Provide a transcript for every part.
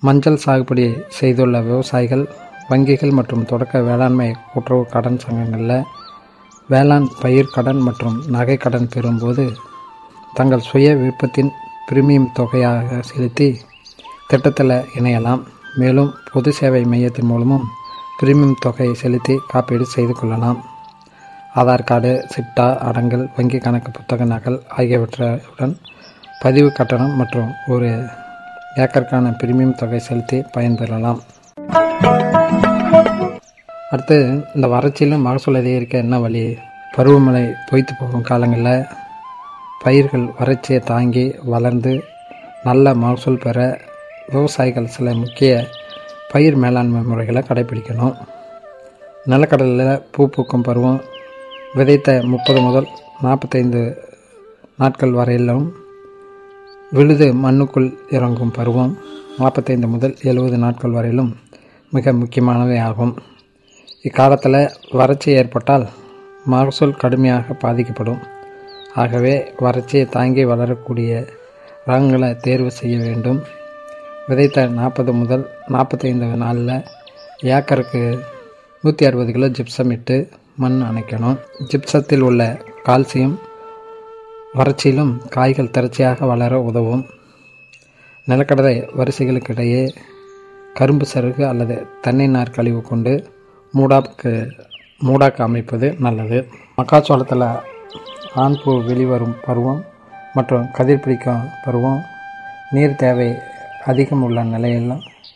மஞ்சள் சாகுபடி செய்துள்ள விவசாயிகள் வங்கிகள் மற்றும் தொடக்க வேளாண்மை கூட்டுறவு கடன் சங்கங்களில் வேளாண் பயிர் கடன் மற்றும் நகை கடன் பெறும்போது தங்கள் சுய விருப்பத்தின் பிரீமியம் தொகையாக செலுத்தி திட்டத்தில் இணையலாம் மேலும் பொது சேவை மையத்தின் மூலமும் பிரீமியம் தொகையை செலுத்தி காப்பீடு செய்து கொள்ளலாம் ஆதார் கார்டு சிட்டா அடங்கல் வங்கி கணக்கு புத்தக நகல் ஆகியவற்றுடன் பதிவு கட்டணம் மற்றும் ஒரு ஏக்கருக்கான பிரீமியம் தொகை செலுத்தி பயன்பெறலாம் அடுத்து இந்த வறட்சியிலும் மகசூல் அதிகரிக்க என்ன வழி பருவமழை பொய்த்து போகும் காலங்களில் பயிர்கள் வறட்சியை தாங்கி வளர்ந்து நல்ல மகசூல் பெற விவசாயிகள் சில முக்கிய பயிர் மேலாண்மை முறைகளை கடைபிடிக்கணும் நிலக்கடலில் பூ பூக்கும் பருவம் விதைத்த முப்பது முதல் நாற்பத்தைந்து நாட்கள் வரையிலும் விழுது மண்ணுக்குள் இறங்கும் பருவம் நாற்பத்தைந்து முதல் எழுபது நாட்கள் வரையிலும் மிக முக்கியமானவை ஆகும் இக்காலத்தில் வறட்சி ஏற்பட்டால் மகசூல் கடுமையாக பாதிக்கப்படும் ஆகவே வறட்சியை தாங்கி வளரக்கூடிய ரகங்களை தேர்வு செய்ய வேண்டும் விதைத்த நாற்பது முதல் நாற்பத்தைந்து நாளில் ஏக்கருக்கு நூற்றி அறுபது கிலோ ஜிப்சம் இட்டு மண் அணைக்கணும் ஜிப்சத்தில் உள்ள கால்சியம் வறட்சியிலும் காய்கள் திரட்சியாக வளர உதவும் நிலக்கடலை வரிசைகளுக்கிடையே கரும்பு சருகு அல்லது தென்னை நார் கழிவு கொண்டு மூடாக்கு மூடாக்கு அமைப்பது நல்லது மக்காச்சோளத்தில் ஆண் பூ வெளிவரும் பருவம் மற்றும் கதிர் பிடிக்கும் பருவம் நீர் தேவை அதிகம் உள்ள நிலையில்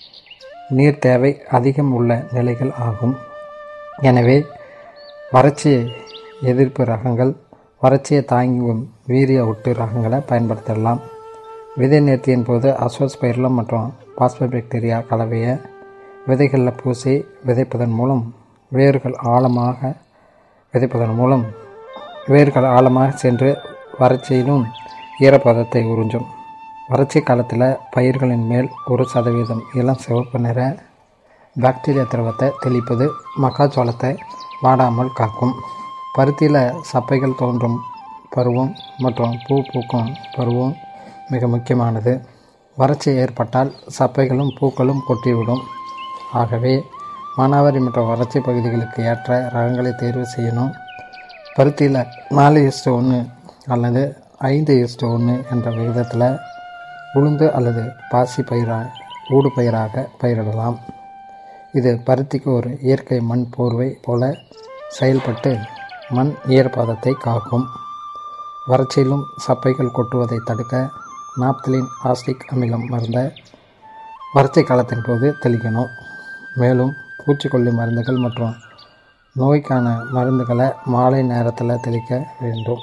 நீர் தேவை அதிகம் உள்ள நிலைகள் ஆகும் எனவே வறட்சி எதிர்ப்பு ரகங்கள் வறட்சியை தாங்கும் வீரிய ஒட்டு ரகங்களை பயன்படுத்தலாம் விதை நேர்த்தியின் போது அஸ்வஸ் பயிரலம் மற்றும் பாஸ்போபாக்டீரியா கலவையை விதைகளில் பூசி விதைப்பதன் மூலம் வேர்கள் ஆழமாக விதைப்பதன் மூலம் வேர்கள் ஆழமாக சென்று வறட்சியிலும் ஈரப்பதத்தை உறிஞ்சும் வறட்சி காலத்தில் பயிர்களின் மேல் ஒரு சதவீதம் இளம் சிவப்பு நிற பாக்டீரியா திரவத்தை தெளிப்பது மக்காச்சோளத்தை வாடாமல் காக்கும் பருத்தியில் சப்பைகள் தோன்றும் பருவம் மற்றும் பூ பூக்கும் பருவம் மிக முக்கியமானது வறட்சி ஏற்பட்டால் சப்பைகளும் பூக்களும் கொட்டிவிடும் ஆகவே மானாவாரி மற்றும் வறட்சி பகுதிகளுக்கு ஏற்ற ரகங்களை தேர்வு செய்யணும் பருத்தியில் நாலு இஸ்டு ஒன்று அல்லது ஐந்து இஸ்டு ஒன்று என்ற விகிதத்தில் உளுந்து அல்லது பாசி பயிராக ஊடு பயிராக பயிரிடலாம் இது பருத்திக்கு ஒரு இயற்கை மண் போர்வை போல செயல்பட்டு மண் ஈரப்பதத்தை காக்கும் வறட்சியிலும் சப்பைகள் கொட்டுவதை தடுக்க நாப்தலின் ஆஸ்டிக் அமிலம் மருந்தை வறட்சி காலத்தின் போது தெளிக்கணும் மேலும் பூச்சிக்கொல்லி மருந்துகள் மற்றும் நோய்க்கான மருந்துகளை மாலை நேரத்தில் தெளிக்க வேண்டும்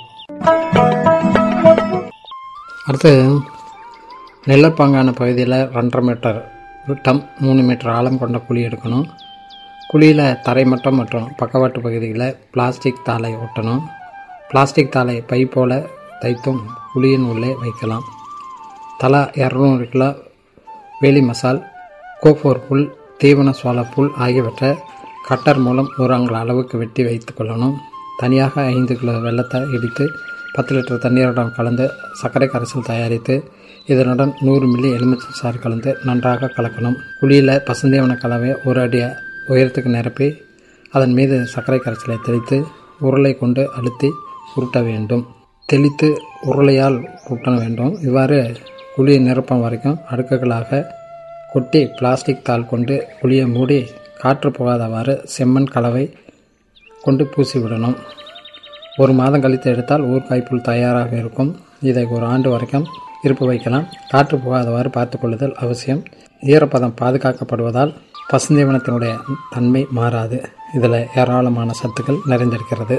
அடுத்து நிலப்பாங்கான பகுதியில் ரெண்டரை மீட்டர் விட்டம் மூணு மீட்டர் ஆழம் கொண்ட குழி எடுக்கணும் குழியில் தரைமட்டம் மற்றும் பக்கவாட்டு பகுதிகளில் பிளாஸ்டிக் தாளை ஒட்டணும் பிளாஸ்டிக் தாளை பை போல தைத்தும் குழியின் உள்ளே வைக்கலாம் தலா இரநூறு கிலோ வேலி மசால் கோஃபோர் புல் தீவன சோள புல் ஆகியவற்றை கட்டர் மூலம் ஒரு அங்குல அளவுக்கு வெட்டி வைத்து கொள்ளணும் தனியாக ஐந்து கிலோ வெள்ளத்தை இடித்து பத்து லிட்டர் தண்ணீருடன் கலந்து சர்க்கரை கரைசல் தயாரித்து இதனுடன் நூறு மில்லி எலுமிச்சை சாறு கலந்து நன்றாக கலக்கணும் குழியில் பசுந்தேவன கலவையை ஒரு அடி உயரத்துக்கு நிரப்பி அதன் மீது சர்க்கரை கரைசலை தெளித்து உருளை கொண்டு அழுத்தி உருட்ட வேண்டும் தெளித்து உருளையால் உருட்ட வேண்டும் இவ்வாறு குழியை நிரப்பம் வரைக்கும் அடுக்குகளாக கொட்டி பிளாஸ்டிக் தாள் கொண்டு குழியை மூடி காற்று போகாதவாறு செம்மண் கலவை கொண்டு பூசி விடணும் ஒரு மாதம் கழித்து எடுத்தால் ஊர்காய்ப்புல் தயாராக இருக்கும் இதை ஒரு ஆண்டு வரைக்கும் இருப்பு வைக்கலாம் காற்று போகாதவாறு பார்த்து கொள்ளுதல் அவசியம் ஈரப்பதம் பாதுகாக்கப்படுவதால் பசுந்தீவனத்தினுடைய தன்மை மாறாது இதில் ஏராளமான சத்துக்கள் நிறைந்திருக்கிறது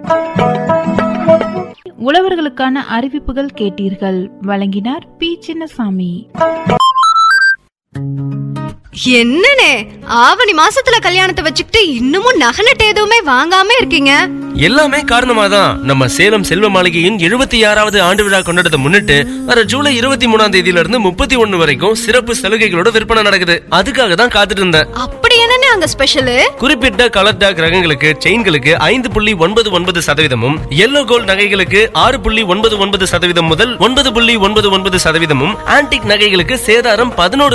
உழவர்களுக்கான அறிவிப்புகள் கேட்டீர்கள் வழங்கினார் பி சின்னசாமி என்னனே ஆவணி மாசத்துல கல்யாணத்தை வச்சுக்கிட்டு இன்னமும் நகை நட்டு எதுவுமே வாங்காம இருக்கீங்க எல்லாமே காரணமா தான் நம்ம சேலம் செல்வ மாளிகையின் எழுபத்தி ஆறாவது ஆண்டு விழா கொண்டாடத்தை முன்னிட்டு வர ஜூலை இருபத்தி மூணாம் தேதியில இருந்து முப்பத்தி ஒண்ணு வரைக்கும் சிறப்பு சலுகைகளோட விற்பனை நடக்குது அதுக்காக தான் காத்துட்டு இருந்தேன் அப்படி என்னனே அங்க ஸ்பெஷல் குறிப்பிட்ட கலர் டாக் ரகங்களுக்கு செயின்களுக்கு ஐந்து புள்ளி ஒன்பது ஒன்பது சதவீதமும் எல்லோ கோல்ட் நகைகளுக்கு ஆறு புள்ளி ஒன்பது ஒன்பது சதவீதம் முதல் ஒன்பது புள்ளி ஒன்பது ஒன்பது சதவீதமும் ஆன்டிக் நகைகளுக்கு சேதாரம் பதினோரு